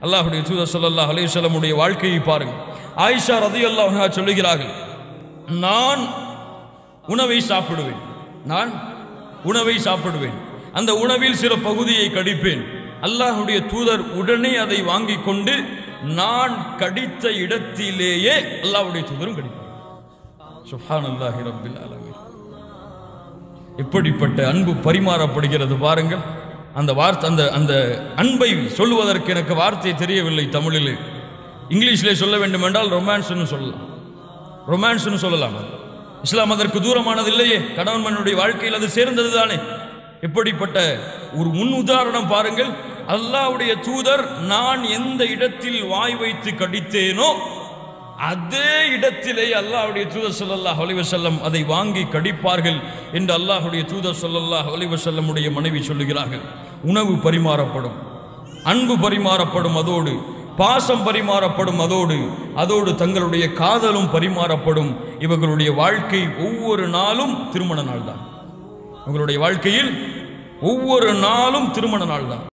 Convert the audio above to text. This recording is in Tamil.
அல்லாஹுடைய தூதர் ஸல்லல்லாஹு அலைஹி வஸல்லமுடைய வாழ்க்கையை பாருங்கள் ஆயிஷா ரதியல்லாஹு அன்ஹா சொல்லுகிறார்கள் நான் உணவை சாப்பிடுவேன் நான் உணவை சாப்பிடுவேன் அந்த உணவில் சில பகுதியை கடிப்பேன் அல்லாஹுடைய தூதர் உடனே அதை வாங்கிக் கொண்டு நான் கடித்த இடத்திலேயே அல்லாஹ்வுடைய தூதரும் கடிப்பார் சுப்ஹானல்லாஹி ரப்பில் ஆலமீன் எப்படிப்பட்ட அன்பு பரிமாறப்படுகிறது பாருங்கள் அந்த வார்த்தை அந்த அந்த அன்பை சொல்லுவதற்கு எனக்கு வார்த்தை தெரியவில்லை தமிழில் இங்கிலீஷிலே சொல்ல வேண்டும் என்றால் ரொமான்ஸ்னு சொல்லலாம் ரொமான்ஸ்னு சொல்லலாம் இஸ்லாம் அதற்கு தூரமானது இல்லையே கணவன் மன்னுடைய வாழ்க்கையில் அது சேர்ந்தது தானே எப்படிப்பட்ட ஒரு முன் உதாரணம் பாருங்கள் அல்லாஹ்வுடைய தூதர் நான் எந்த இடத்தில் வாய் வைத்து கடித்தேனோ அதே இடத்திலே அல்லாஹ்வுடைய தூதர் ஸல்லல்லாஹு அலைஹி வஸல்லம் அதை வாங்கி கடிப்பார்கள் என்று அல்லாஹ்வுடைய தூதர் ஸல்லல்லாஹு அலைஹி வஸல்லமுடைய மனைவி சொல்லுகிறார்கள் உணவு பரிமாறப்படும் அன்பு பரிமாறப்படும் அதோடு பாசம் பரிமாறப்படும் அதோடு அதோடு தங்களுடைய காதலும் பரிமாறப்படும் இவர்களுடைய வாழ்க்கை ஒவ்வொரு நாளும் திருமண நாள் தான் உங்களுடைய வாழ்க்கையில் ஒவ்வொரு நாளும் திருமண நாள் தான்